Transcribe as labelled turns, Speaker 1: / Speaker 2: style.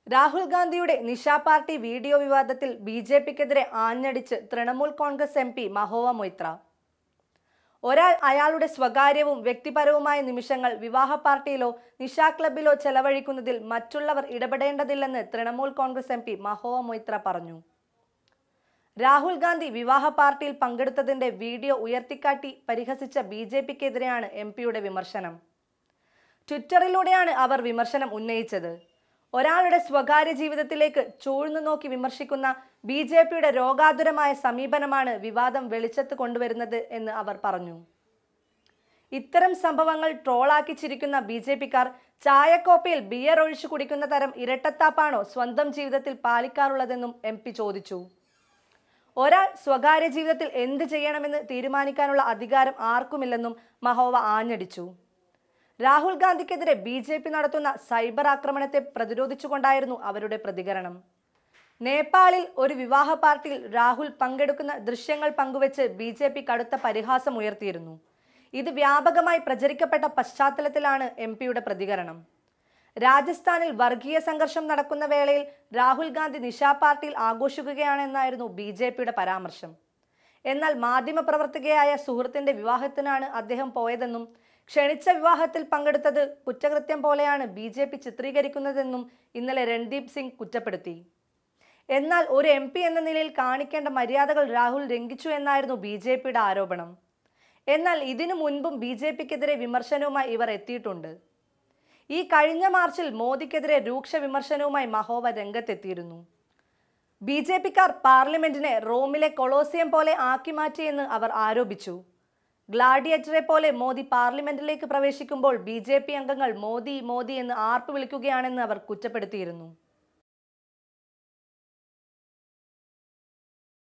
Speaker 1: രാഹുൽ ഗാന്ധിയുടെ നിശ party video വിവാദത്തിൽ ബി ജെ പിക്കെതിരെ ആഞ്ഞടിച്ച് തൃണമൂൽ കോൺഗ്രസ് എം പി മഹോവ മൊയ്ത്ര ഒരാൾ അയാളുടെ സ്വകാര്യവും വ്യക്തിപരവുമായ നിമിഷങ്ങൾ വിവാഹ പാർട്ടിയിലോ നിശാ ക്ലബിലോ ചെലവഴിക്കുന്നതിൽ മറ്റുള്ളവർ ഇടപെടേണ്ടതില്ലെന്ന് തൃണമൂൽ കോൺഗ്രസ് എം പി മഹോവ മൊയ്ത്ര പറഞ്ഞു രാഹുൽ ഗാന്ധി വിവാഹ പാർട്ടിയിൽ പങ്കെടുത്തതിന്റെ വീഡിയോ ഉയർത്തിക്കാട്ടി പരിഹസിച്ച ബി ജെ പിക്കെതിരെയാണ് എം പിയുടെ വിമർശനം ട്വിറ്ററിലൂടെയാണ് അവർ വിമർശനം ഉന്നയിച്ചത് ഒരാളുടെ സ്വകാര്യ ജീവിതത്തിലേക്ക് ചൂഴ്ന്നു നോക്കി വിമർശിക്കുന്ന ബി ജെ പിയുടെ രോഗാതുരമായ സമീപനമാണ് വിവാദം വെളിച്ചത്ത് കൊണ്ടുവരുന്നത് എന്ന് അവർ പറഞ്ഞു ഇത്തരം സംഭവങ്ങൾ ട്രോളാക്കി ചിരിക്കുന്ന ബി ജെ പിക്കാർ ചായക്കോപ്പയിൽ ബിയർ ഒഴിച്ചു കുടിക്കുന്ന തരം ഇരട്ടത്താപ്പാണോ സ്വന്തം ജീവിതത്തിൽ പാലിക്കാറുള്ളതെന്നും എം പി ചോദിച്ചു ഒരാൾ സ്വകാര്യ ജീവിതത്തിൽ എന്ത് ചെയ്യണമെന്ന് തീരുമാനിക്കാനുള്ള അധികാരം ആർക്കുമില്ലെന്നും മഹോവ ആഞ്ഞടിച്ചു രാഹുൽ ഗാന്ധിക്കെതിരെ ബി ജെ പി നടത്തുന്ന സൈബർ ആക്രമണത്തെ പ്രതിരോധിച്ചുകൊണ്ടായിരുന്നു അവരുടെ പ്രതികരണം നേപ്പാളിൽ ഒരു വിവാഹ പാർട്ടിയിൽ രാഹുൽ പങ്കെടുക്കുന്ന ദൃശ്യങ്ങൾ പങ്കുവച്ച് ബി ജെ പി കടുത്ത പരിഹാസം ഉയർത്തിയിരുന്നു ഇത് വ്യാപകമായി പ്രചരിക്കപ്പെട്ട പശ്ചാത്തലത്തിലാണ് എം പിയുടെ പ്രതികരണം രാജസ്ഥാനിൽ വർഗീയ സംഘർഷം നടക്കുന്ന വേളയിൽ രാഹുൽ ഗാന്ധി നിശാ പാർട്ടിയിൽ ആഘോഷിക്കുകയാണെന്നായിരുന്നു ബി ജെ പിയുടെ പരാമർശം എന്നാൽ മാധ്യമപ്രവർത്തകയായ സുഹൃത്തിന്റെ വിവാഹത്തിനാണ് അദ്ദേഹം പോയതെന്നും ക്ഷണിച്ച വിവാഹത്തിൽ പങ്കെടുത്തത് കുറ്റകൃത്യം പോലെയാണ് ബി ജെ പി ചിത്രീകരിക്കുന്നതെന്നും ഇന്നലെ രൺദീപ് സിംഗ് കുറ്റപ്പെടുത്തി എന്നാൽ ഒരു എം പി എന്ന നിലയിൽ കാണിക്കേണ്ട മര്യാദകൾ രാഹുൽ ലംഘിച്ചു എന്നായിരുന്നു ബി ജെ പിയുടെ ആരോപണം എന്നാൽ ഇതിനു മുൻപും ബി ജെ പിക്കെതിരെ വിമർശനവുമായി ഇവർ എത്തിയിട്ടുണ്ട് ഈ കഴിഞ്ഞ മാർച്ചിൽ മോദിക്കെതിരെ രൂക്ഷ വിമർശനവുമായി മഹോവ രംഗത്തെത്തിയിരുന്നു ബി ജെ പിക്കാർ പാർലമെന്റിനെ റോമിലെ കൊളോസിയം പോലെ ആക്കി മാറ്റിയെന്ന് അവർ ആരോപിച്ചു ഗ്ലാഡിയേറ്ററെ പോലെ മോദി പാർലമെന്റിലേക്ക് പ്രവേശിക്കുമ്പോൾ ബി ജെ പി അംഗങ്ങൾ മോദി മോദി എന്ന് ആർപ്പ് വിളിക്കുകയാണെന്ന് അവർ കുറ്റപ്പെടുത്തിയിരുന്നു